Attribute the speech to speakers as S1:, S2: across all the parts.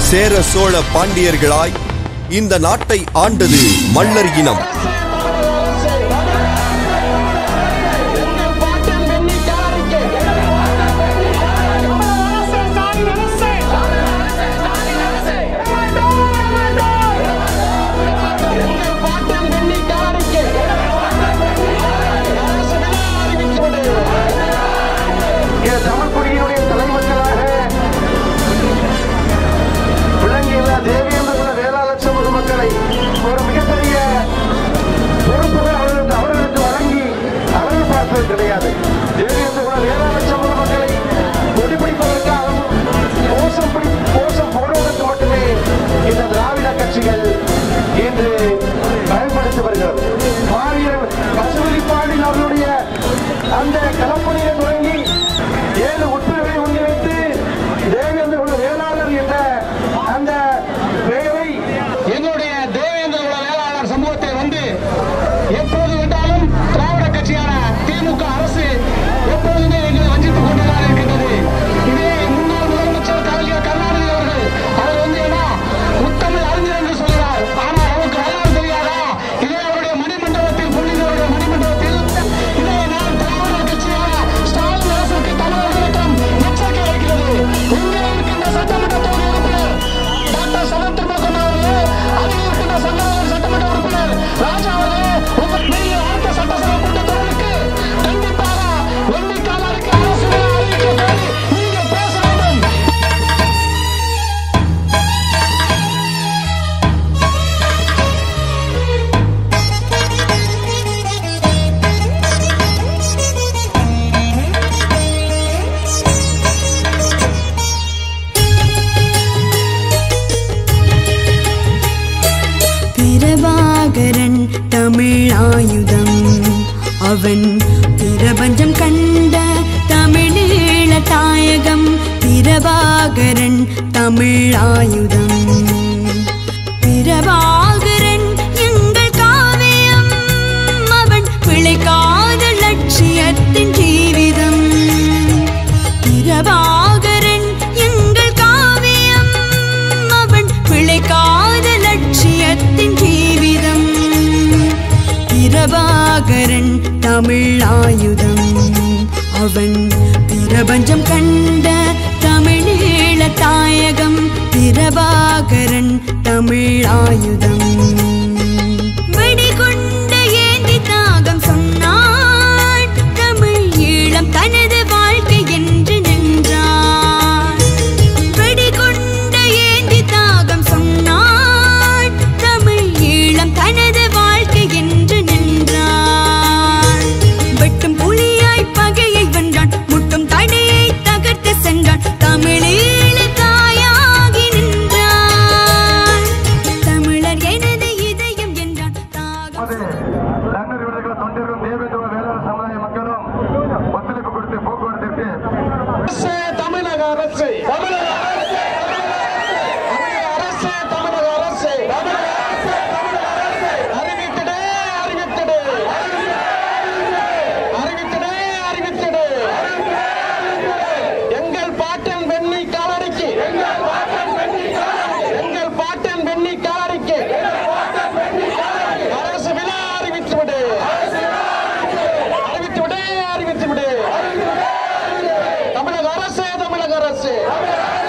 S1: சேர சோழ பாண்டியர்களாய் இந்த நாட்டை ஆண்டது மல்லர் இனம்
S2: இந்த தமிழ்குடியினுடைய தலைமக்களாக விளங்கியுள்ள தேவேந்திர வேளாளர் சமூக மக்களை ஒரு மிகப்பெரிய பொறுப்புகள் அவர்களுக்கு அவர்களுக்கு வழங்கி அவர்கள் பார்ப்பது கிடையாது தேவேந்திர வேளாளர் சமூக மக்களை கொடிபிடிப்பதற்காகவும் கோஷம் பிடி கோஷம் போடுவதற்கு மட்டுமே இந்த திராவிட கட்சிகள் இன்று பயன்படுத்தி வருகிறது மாவீரன் பசுமதி பாண்டியன் அவர்களுடைய அந்த களப்பணியை தொடங்கி ஏழு உட்பிரிவை முன்னிலைத்து தேவேந்திர குல வேளாளர் என்ற அந்த பெயரை
S3: எங்களுடைய தேவேந்திர குல வேளாளர் சமூகத்தை வந்து எப்போது விட்டாலும் திராவிட கட்சியான திமுக அரசு எப்போதுமே எங்களை வஞ்சித்துக் கொண்டுதான் இருக்கின்றது இதே முன்னாள் முதலமைச்சர் கலைஞர் கருணாநிதி அவர்கள் அவர் வந்து என்ன முத்தமிழ் அறிஞர் என்று சொல்கிறார் ஆனால் நமக்கு வரலாறு தெரியாதா இதே அவருடைய மணிமண்டபத்தில் புள்ளிகளுடைய மணிமண்டபத்தில் இதே நான் திராவிட கட்சியான ஸ்டாலின் அரசுக்கு தமிழர்களுக்கும் எச்சரிக்கை இருக்கிறது இங்கே இருக்கின்ற சட்டமன்ற தொகுதி உறுப்பினர் டாக்டர் சரத் திருமகன் அவர்களே அதில் இருக்கின்ற சங்கரன் சட்டமன்ற உறுப்பினர் ராஜா அவர்களே உங்கள் நீங்கள் அடுத்த சட்டசபை கூட்டத்தொடருக்கு கண்டிப்பாக வெள்ளிக்காலருக்கு அரசு விழா அறிவிக்க கோரி நீங்கள் பேச வேண்டும்
S4: பிரபாகரன் தமிழாயுதம் அவன் பிரபஞ்சம் கண்ட தமிழீழ தாயகம் பிரபாகரன் தமிழாயுதம் பிரபாகரன் எங்கள் காவியம் அவன் பிழைக்காத லட்சியத்தின் ஜீவிதம் பிரபாகரன் எங்கள் காவியம் அவன் பிழைக்காத லட்சியத்தின் ஜீவிதம் பிரபாகரன் தமிழாயுதம் அவன் பிரபஞ்சம் கண்ட தமிழீழ தாயகம் பிரபாகரன் தமிழாயுதம் வெடிகுண்ட ஏந்தி தாகம் சொன்னான் தமிழ் ஈழம் தனது வாழ்க்கை என்று நின்றான் வெடிகுண்ட ஏந்தி தாகம் சொன்னான் தமிழ் ஈழம் தனது வாழ்க்கை என்று நின்றான் வெட்டும் புலியாய் பகையை வென்றான் முட்டும் தடையை தகர்த்து சென்றான் தமிழீழ தாயாகி நின்றான் தமிழர் எனது இதயம் என்றான் தாகம்
S2: தன்னர் விடுதலை தொண்டரும் தேவேந்திர வேளாளர் சமுதாய மக்களும் ஒத்துழைப்பு கொடுத்து போக்குவரத்திற்கு
S3: அரசே தமிழக அரசு தமிழக அரசு அரசே தமிழக அரசு அறிவித்திடு அறிவித்திடு அறிவித்திடு அறிவித்திடு எங்கள் பாட்டன் வெண்ணி காலடிக்கு எங்கள் பாட்டன் வெண்ணி காலடிக்கு அரசு விழா அறிவித்து விடு அறிவித்து விடு அறிவித்து விடு தமிழக அரசு தமிழக அரசு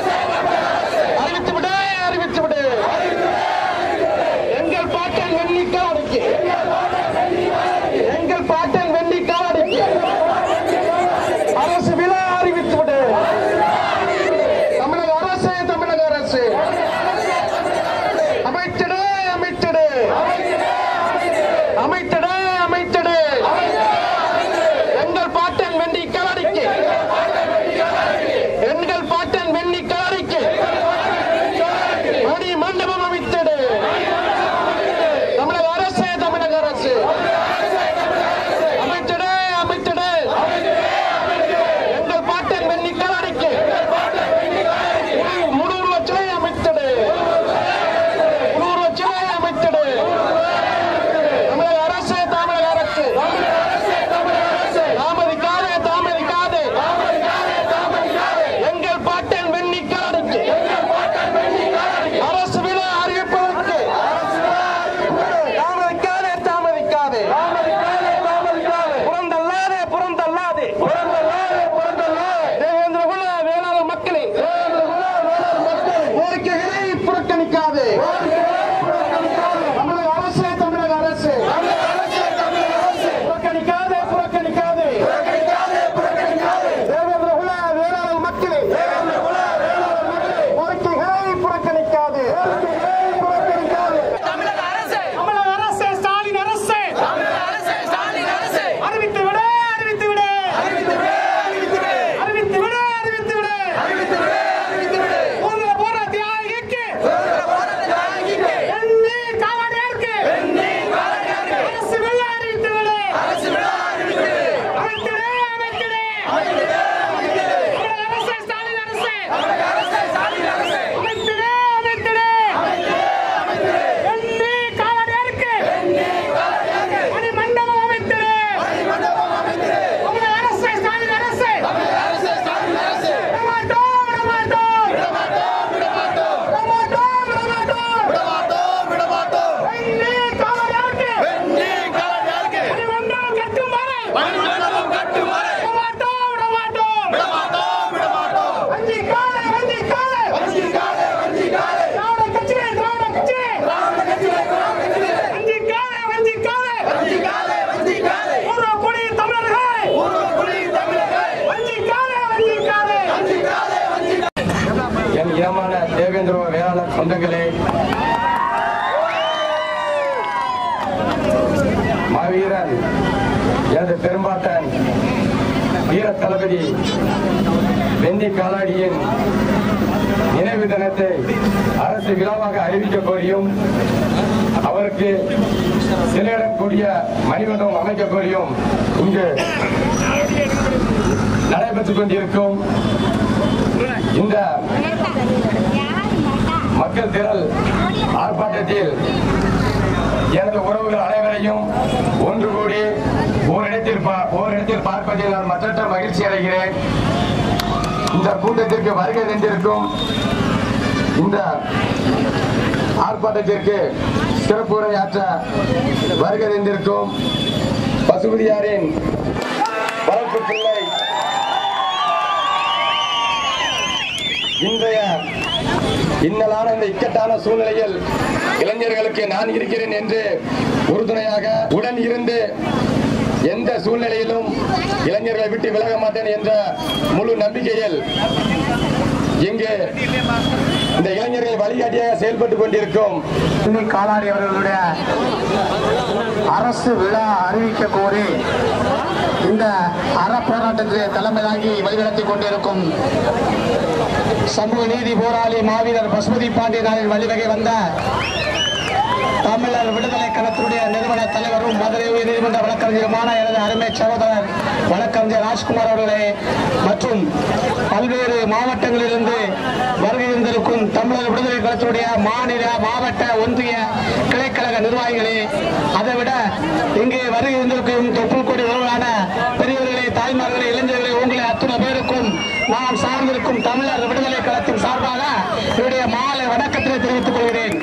S2: இனமான தேவேந்திர வேளாளர் சொந்தங்களே மாவீரன் எனது பெரும்பாட்டன் வீர தளபதி வெந்தி காலாடியின் நினைவு தினத்தை அரசு விழாவாக அறிவிக்க கோரியும் அவருக்கு சிலையிடக்கூடிய மணிமண்டபம் அமைக்க கோரியும் இங்கு நடைபெற்றுக் கொண்டிருக்கும் இந்த மக்கள் திரள் ஆர்ப்பாட்டத்தில் எனது உறவுகள் அனைவரையும் ஒன்று கூடி ஓரிடத்தில் பா- ஓரிடத்தில் பார்ப்பதில் நான் மற்றற்ற மகிழ்ச்சி அடைகிறேன் இந்த கூட்டத்திற்கு வருகை தந்திருக்கும் இந்த ஆர்ப்பாட்டத்திற்கு சிறப்பு உரையாற்ற வருகை தந்திருக்கும் பசுபதியாரின் வளர்ப்பு பிள்ளை இன்றைய இன்னலான இந்த இக்கட்டான சூழ்நிலையில் இளைஞர்களுக்கு நான் இருக்கிறேன் என்று உறுதுணையாக உடன் இருந்து எந்த சூழ்நிலையிலும் இளைஞர்களை விட்டு விலக மாட்டேன் என்ற முழு நம்பிக்கையில் இங்கு இந்த இளைஞர்கள் வழிகாட்டியாக செயல்பட்டு கொண்டிருக்கும்
S3: இன்னி காலாடி அவர்களுடைய அரசு விழா அறிவிக்க கோரி இந்த அற போராட்டத்திலே தலைமை தாங்கி வழிநடத்திக் கொண்டிருக்கும் சமூக நீதி போராளி மாவீரர் பசுபதி பாண்டியனாரின் வழிவகை வந்த தமிழர் விடுதலை கழகத்துடைய நிறுவன தலைவரும் மதுரை உயர் நீதிமன்ற வழக்கறிஞருமான எனது அருமை சகோதரர் வழக்கறிஞர் ராஜ்குமார் அவர்களே மற்றும் பல்வேறு மாவட்டங்களிலிருந்து வருகை இருந்திருக்கும் தமிழர் விடுதலை கழகத்துடைய மாநில மாவட்ட ஒன்றிய கிளைக்கழக நிர்வாகிகளே அதை விட இங்கே வருகை இருந்திருக்கும் தொப்புள் கொடி உறவுகளான பெரியவர்களே தாய்மார்களே இளைஞர்களே உங்களை அத்தனை பேருக்கும் நான் சார்ந்திருக்கும் தமிழர் விடுதலை கழகத்தின் சார்பாக என்னுடைய மாலை வணக்கத்தினை தெரிவித்துக் கொள்கிறேன்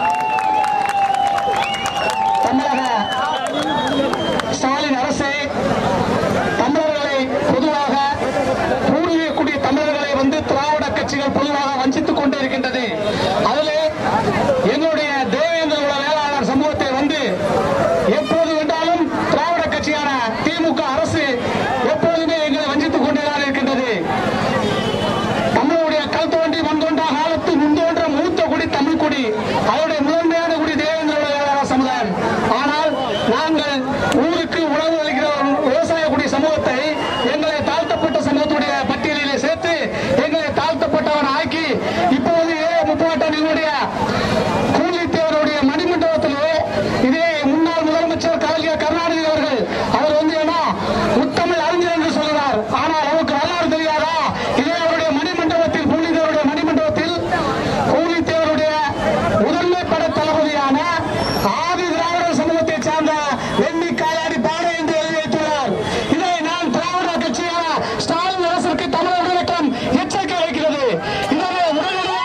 S3: தமிழக ஸ்டாலின் அரசு தமிழர்களை பொதுவாக பூர்வீகக்கூடிய தமிழர்களை வந்து திராவிட கட்சிகள் பொதுவாக வஞ்சித்துக் கொண்டே இருக்கின்றது அதிலே எங்களுடைய தேவேந்திர குல வேளாளர் சமூகத்தை வந்து எப்போது வேண்டாலும் திராவிட கட்சியான திமுக அரசு எப்போதுமே எங்களை வஞ்சித்துக் கொண்டேதான் இருக்கின்றது தமிழுடைய கல் தோன்றி மண் தோன்றா காலத்து முந்தோன்ற மூத்த குடி தமிழ் குடி அதனுடைய முதன்மையான குடி தேவேந்திர வேளாளர் சமுதாயம் ஆனால் நாங்கள் ஊருக்கு உணவு அளிக்கிற ஒரு விவசாய குடி சமூகத்தை எங்களை தாழ்த்தப்பட்ட சமூகத்துடைய பட்டியலிலே சேர்த்து எங்களை தாழ்த்தப்பட்டவன் ஆக்கி இப்போது ஏ முப்பாட்டன் எங்களுடைய கூலித்தேவருடைய மணிமண்டபத்திலே இதே முன்னாள் முதலமைச்சர் கலைஞர் கருணாநிதி அவர்கள் அவர் வந்து ஏன்னா முத்தமிழ் அறிஞர் என்று சொல்கிறார் ஆனால் அவருக்கு வரலாறு தெரியாதா இதே அவருடைய மணிமண்டபத்தில் பூலித்தேவருடைய மணிமண்டபத்தில் பூலித்தேவருடைய முதன்மை பட தளபதியான ஆதி திராவிட சமூகத்தை சார்ந்த வெண்ணி காலாடி பாடை என்று எழுதி வைத்துள்ளார் இதை நான் திராவிட கட்சியான ஸ்டாலின் அரசுக்கு தமிழக விளக்கம் எச்சரிக்கை வைக்கிறது இதனை உடனடியாக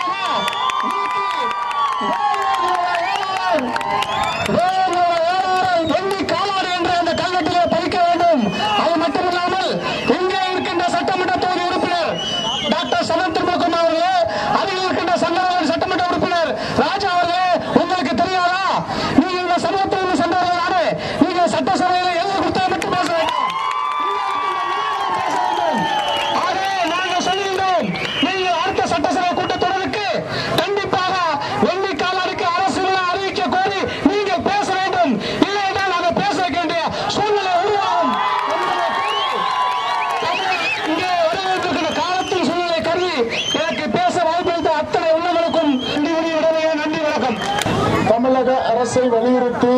S3: நீக்கி வெண்ணி காலாடி என்ற அந்த கல்வெட்டிலே பதிக்க வேண்டும் அது மட்டுமில்லாமல் இங்கே இருக்கின்ற சட்டமன்ற தொகுதி உறுப்பினர் டாக்டர் சமன் திருமுகம் அவர்களே அருகில் இருக்கின்ற சங்கரவன் சட்டமன்ற உறுப்பினர் ராஜா அவர்களே உங்களுக்கு தெரியாதா நீங்கள் இந்த சமூகத்திலிருந்து சென்றவர்கள் தானே நீங்கள் சட்டசபையில் எழுதி கொடுத்ததை மட்டும் பேச வேண்டும் பேச வேண்டும் ஆகவே நாங்கள் சொல்லுகின்றோம் நீங்கள் அடுத்த சட்டசபை கூட்டத்தொடருக்கு கண்டிப்பாக வெள்ளி காலாடிக்கு அரசு விழா அறிவிக்க கோரி நீங்கள் பேச வேண்டும் இல்லை என்றால் நாங்கள் பேச வைக்க வேண்டிய சூழ்நிலை உருவாகும் என்பதை கூறி இங்கே வரவேற்கிற காலத்தின் சூழ்நிலை கருதி எனக்கு பேச வாய்ப்பளித்த அத்தனை உள்ளவர்களுக்கும் நன்றி உடைய நன்றி வணக்கம்
S5: தமிழக அரசை வலியுறுத்தி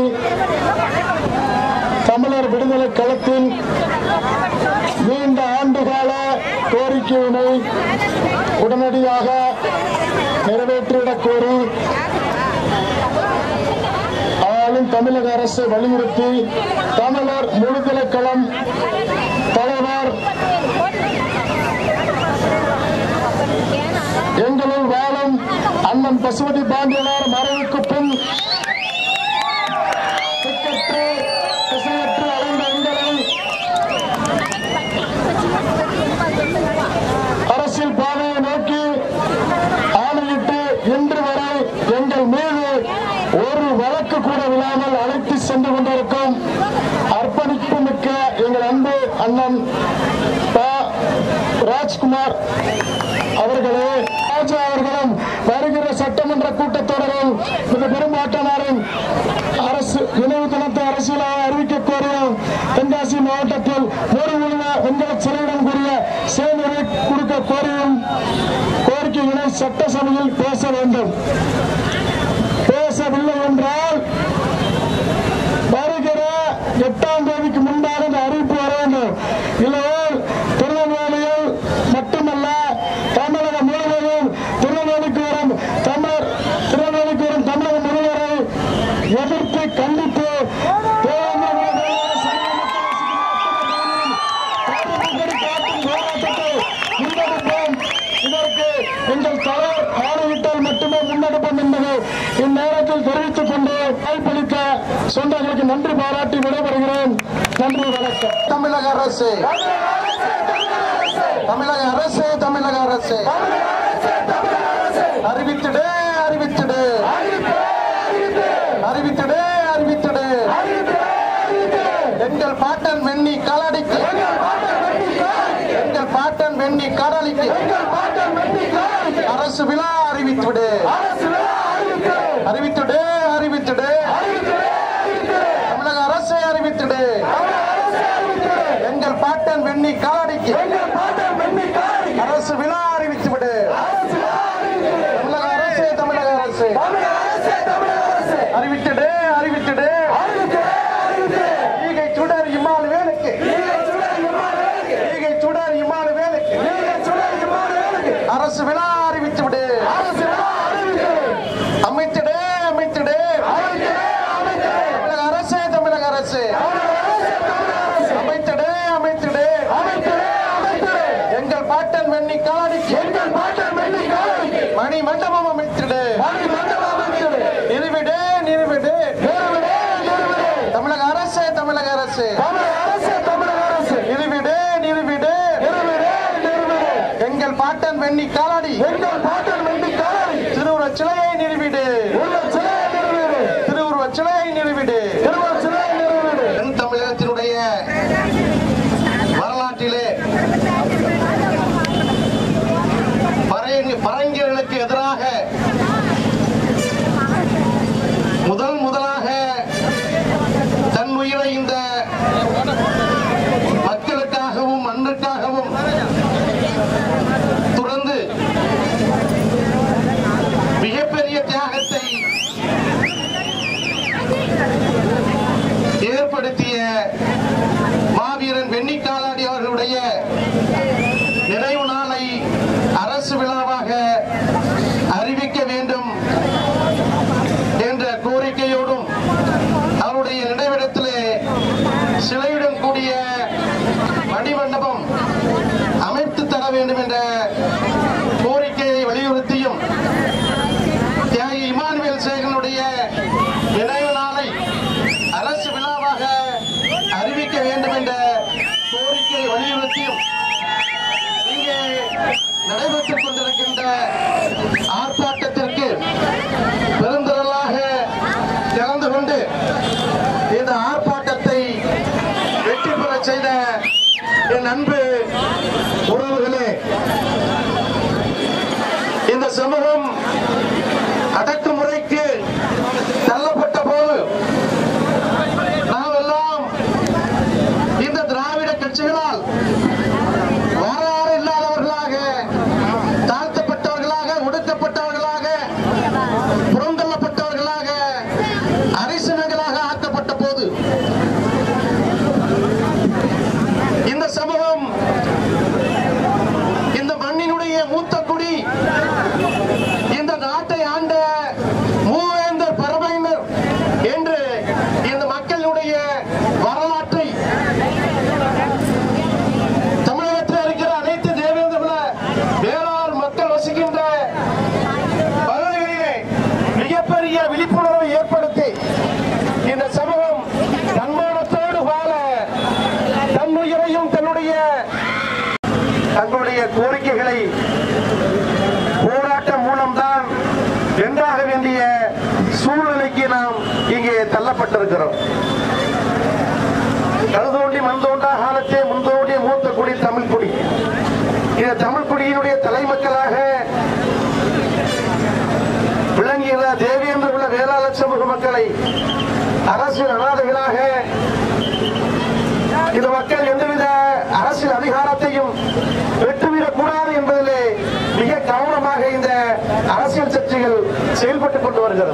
S5: தமிழர் விடுதலை களத்தின் நீண்ட ஆண்டுகால கோரிக்கையினை உடனடியாக நிறைவேற்றிடக் கோரி ஆளும் தமிழக அரசை வலியுறுத்தி தமிழர் விடுதலை களம் தலைவர் எங்களுள் வாழும் அண்ணன் பசுபதி பாண்டியனார் மறைவுக்கு பின் திக்கற்று திசையற்று அலைந்த எங்களை அரசியல் பாதையை நோக்கி ஆணையிட்டு இன்று வரை எங்கள் மீது ஒரு வழக்கு கூட விழாமல் அழைத்து சென்று கொண்டிருக்கும் அர்ப்பணிப்பு மிக்க எங்கள் அன்பு அண்ணன் ப. ராஜ்குமார் அவர்களே ராஜா அவர்களும் கூட்டத்தொடரில் மிக பெரும்பாட்டனாரின் அரசு நினைவு தினத்தை அரசியலாக அறிவிக்க கோரியும் தென்காசி மாவட்டத்தில் ஒரு உள்ள வெண்கல சிலையிடம் கூறிய சேனரை கொடுக்க கோரியும் கோரிக்கைகளை சட்டசபையில் பேச வேண்டும் பேசவில்லை என்றால் வருகிற எட்டாம் தேதிக்கு முன்பாக இந்த அறிவிப்பு வர வேண்டும் இல்லையே திருநெல்வேலியில் மட்டுமல்ல தமிழகம் முழுவதும் திருநெல்வேலிக்கு வரும் தமிழர் திருநெல்வேலிக்கு வரும் தமிழகம் முழுவதை எதிர்த்து கண்டித்து தேவேந்திர வேளாளர் சங்க மக்கள் இதற்கு எங்கள் தலைவர் ஆணையிட்டால் மட்டுமே முன்னெடுப்போம் என்பதை இந்நேரத்தில் தெரிவித்துக் கொண்டு வாய்ப்பளித்த சொந்தங்களுக்கு நன்றி பாராட்டி விடைபெறுகிறேன் நன்றி வணக்கம்
S6: தமிழக அரசு தமிழக அரசு தமிழக அரசு அறிவித்திடு அறிவித்திடு அறிவித்திடு அறிவித்திடு எங்கள் பாட்டன் வெண்ணி காலடிக்கு எங்கள் பாட்டன் வெண்ணி காலடிக்கு அரசு விழா அறிவித்துடு அறிவித்துடு அறிவித்துடு தமிழக அரசு அறிவித்துடு எங்கள் பாட்டன் வெண்ணி காலடிக்கு அரசு விழா அறிவித்து விடு தமிழக அரசு தமிழக அரசு அறிவித்திடு அறிவித்திடு ஈகை சுடர் இம்மாள் வேலுக்கு ஈகை சுடர் இம்மாள் வேலுக்கு அரசு விழா அறிவித்து விடு அமைத்திடு அமைத்திடு தமிழக அரசு தமிழக அரசு அமைத்திடு அமைத்திடு எங்கள் பாட்டன் வெண்ணி காலடிக்கு எங்கள் பாட்டன் வெண்ணி காலடிக்கு மணி மண்டபம் அமைத்திடு மணி மண்டபம் அமைத்திடு நிறுவிடு நிறுவிடு நிறுவிடு நிறுவிடு தமிழக அரசு தமிழக அரசு தமிழக அரசு தமிழக அரசு நிறுவிடு நிறுவிடு நிறுவிடு நிறுவிடு எங்கள் பாட்டன் வெண்ணி காலடி எங்கள் பாட்டன் வெண்ணி காலடி திருவுருவ சிலையை நிறுவிடு சிலையை நிறுவிடு திருவுருவ சிலையை நிறுவிடு திருவுருவ சிலையை நிறுவிடு தென் தமிழகத்தினுடைய வரலாற்றிலே பறை- பரங்கியர்களுக்கு எதிராக முதல் முதலாக தன் உயிரை இந்த மக்களுக்காகவும் மண்ணுக்காகவும் துறந்து மிகப்பெரிய தியாகத்தை ஏற்படுத்திய மாவீரன் வெண்ணிக்காலாடி அவர்களுடைய நினைவு நாளை அரசு விழாவாக அறிவிக்க வேண்டும் என்ற கோரிக்கையோடும் அவருடைய நினைவிடத்திலே சிலையுடன் கூடிய மணிமண்டபம் அமைத்து தர வேண்டும் என்ற கோரிக்கையை வலியுறுத்தியும் தியாகி இமானுவேல் சேகனுடைய நினைவு நாளை அரசு விழாவாக அறிவிக்க வேண்டும் என்ற கோரிக்கையை வலியுறுத்தியும் இங்கே நடைபெற்றுக் கொண்டிருக்கின்ற ஆர்ப்பாட்டத்திற்கு பெருந்திரளாக கலந்து கொண்டு இந்த ஆர்ப்பாட்டத்தை வெற்றி பெற செய்த என் அன்பு உறவுகளே இந்த சமூகம் அடக்குமுறைக்கு தள்ளப்பட்ட போது நாம் எல்லாம் இந்த திராவிட கட்சிகளால் வரலாறு இல்லாதவர்களாக தாழ்த்தப்பட்டவர்களாக ஒடுக்கப்பட்டவர்களாக புறந்தள்ளப்பட்டவர்களாக அரிசனங்களாக ஆக்கப்பட்ட போது இந்த சமூகம் இந்த மண்ணினுடைய மூத்த குடி இந்த நாட்டை ஆண்ட மூவேந்தர் பரமையினர் என்று இந்த மக்களுடைய வரலாற்றை தமிழகத்தில் இருக்கிற அனைத்து தேவேந்திர குல வேளாண் மக்கள் வசிக்கின்ற பகுதிகளிலே மிகப்பெரிய விழிப்புணர்வை ஏற்படுத்தி இந்த சமூகம் தன்மானத்தோடு வாழ தன்னுயிரையும் தன்னுடைய தங்களுடைய கோரிக்கைகளை போராட்டம் மூலம்தான் வென்றாக வேண்டிய சூழ்நிலைக்கு நாம் இங்கே தள்ளப்பட்டிருக்கிறோம் கழுதோண்டி மண் தோண்டா காலத்தே முன்தோண்டிய மூத்த குடி தமிழ் குடி இந்த தமிழ் குடியினுடைய தலைமக்களாக விளங்கிய
S5: அரசியல் அனாதைகளாக இந்த மக்கள் எந்தவித அரசியல் அதிகாரத்தையும் பெற்றுவிடக் கூடாது என்பதிலே மிக கவனமாக இந்த அரசியல் சர்ச்சைகள் செயல்பட்டுக் கொண்டு வருகிறது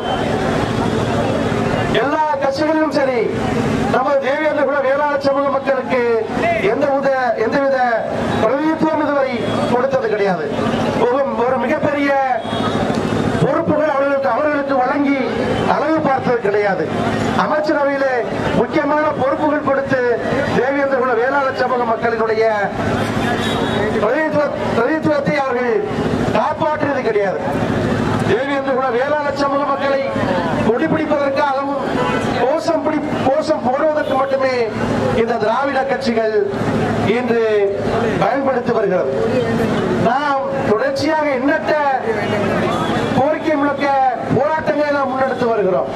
S5: எல்லா கட்சிகளிலும் சரி நமது தேவேந்திர குல வேளாண் சமூக மக்களுக்கு எந்த வித எந்தவித பிரதிநிதித்துவம் இதுவரை கொடுத்தது கிடையாது ஒரு- ஒரு மிகப்பெரிய பொறுப்புகள் அவர்களுக்கு அவர்களுக்கு வழங்கி அளவு பார்த்தது கிடையாது அமைச்சரவையிலே முக்கியமான பொறுப்புகள் கொடுத்து தேவேந்திர குல வேளாண் சமூக மக்களினுடைய பிரதிநிதித்துவ- பிரதிநிதித்துவத்தை அவர்கள் காப்பாற்றியது கிடையாது தேவேந்திர குல வேளாண் சமூக மக்களை கொடிபிடிப்பதற்காகவும் கோஷம் பிடி கோஷம் போடுவதற்கு மட்டுமே இந்த திராவிட கட்சிகள் இன்று பயன்படுத்தி வருகிறது நாம் தொடர்ச்சியாக எண்ணற்ற கோரிக்கை முழக்க போராட்டங்களை நாம் முன்னெடுத்து வருகிறோம்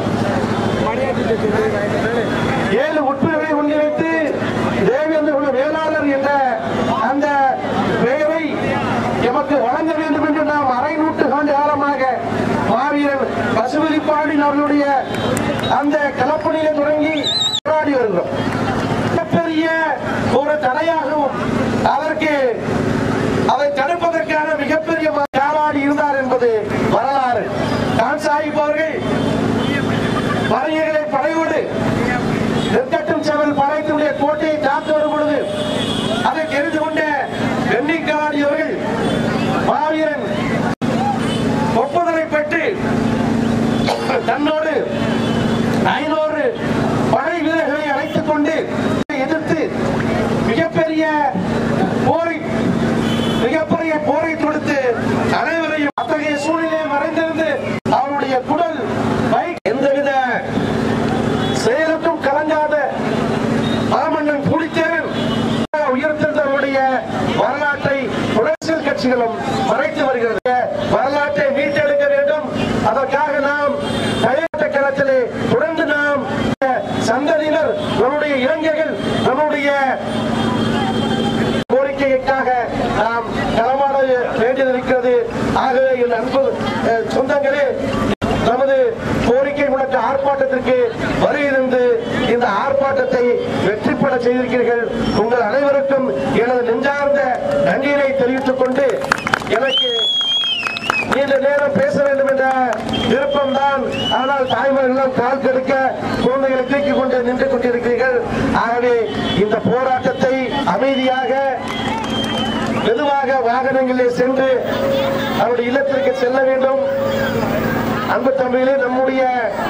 S5: ஏழு உட்பிரிவை முன்னிலைத்து தேவேந்திர குல வேளாளர் என்ற அந்த பெயரை எமக்கு வழங்க வேண்டும் என்று நாம் அரை நூற்றாண்டு காலமாக மாவீரன் பசுபதி பாண்டியன் அவர்களுடைய அந்த கலப்பணியில தொடங்கி போராடி வருகிறோம் மிகப்பெரிய ஒரு தடையாகவும் அதற்கு அதை தடுப்பதற்கான மிகப்பெரிய போராடி இருந்தார் என்பது வரலாறு கான் சாஹிப் அவர்கள் வரையர்களை படையோடு நெற்கட்டும் செவல் பாளையத்தினுடைய கோட்டையை தாக்க வரும் பொழுது அதை தெரிந்து கொண்ட வெண்ணிக்காடி அவர்கள் மாவீரன் ஒப்புதலை பெற்று தன்னோடு ஐநூறு படை வீரர்களை அழைத்துக் கொண்டு எதிர்த்து மிகப்பெரிய போரை மிகப்பெரிய போரை தொடுத்து அனைவரையும் அத்தகைய சூழ்நிலை மறைந்திருந்து அவருடைய குடல் பைக் எந்தவித செயலுக்கும் கலங்காத மாமன்னன் புலித்தேவன் உயர்த்தவருடைய வரலாற்றை அரசியல் கட்சிகளும் மறைத்து வருகிறது வரலாற்றை மீட்டெடுக்க வேண்டும் அதற்காக நாம் கையாட்ட களத்திலே தொடர்ந்து நாம் சந்ததியினர் நம்முடைய இளைஞர்கள் நம்முடைய கோரிக்கைக்காக நாம் களமாட வேண்டியிருக்கிறது ஆகவே என் அன்பு அஹ், சொந்தங்களே நமது கோரிக்கை முழக்க ஆர்ப்பாட்டத்திற்கு வருகிறது இந்த ஆர்ப்பாட்டத்தை வெற்றி பெற செய்திருக்கிறீர்கள் உங்கள் அனைவருக்கும் எனது நெஞ்சார்ந்த நன்றியினை தெரிவித்துக் கொண்டு எனக்கு நீண்ட நேரம் பேச வேண்டும் என்ற விருப்பம் தான் ஆனால் தாய்மார்கள் கால் கெடுக்க குழந்தைகளை தூக்கிக் கொண்டு நின்று கொண்டிருக்கிறீர்கள் ஆகவே இந்த போராட்டத்தை அமைதியாக மெதுவாக வாகனங்களிலே சென்று அவருடைய இல்லத்திற்கு செல்ல வேண்டும் அன்பு தம்பிகளே நம்முடைய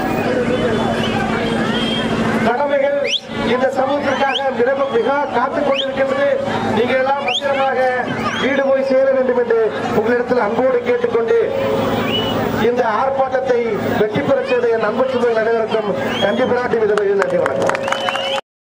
S5: கடமைகள் இந்த சமூகத்திற்காக மிக மிக காத்துக் கொண்டிருக்கின்றது நீங்கள் எல்லாம் பத்திரமாக வீடு போய் சேர வேண்டும் என்று உங்களிடத்தில் அன்போடு கேட்டுக்கொண்டு இந்த ஆர்ப்பாட்டத்தை வெற்றி பெறச் செய்த என் அன்பு சொந்தங்கள் அனைவருக்கும் நன்றி பாராட்டி விதவையில் நன்றி வணக்கம்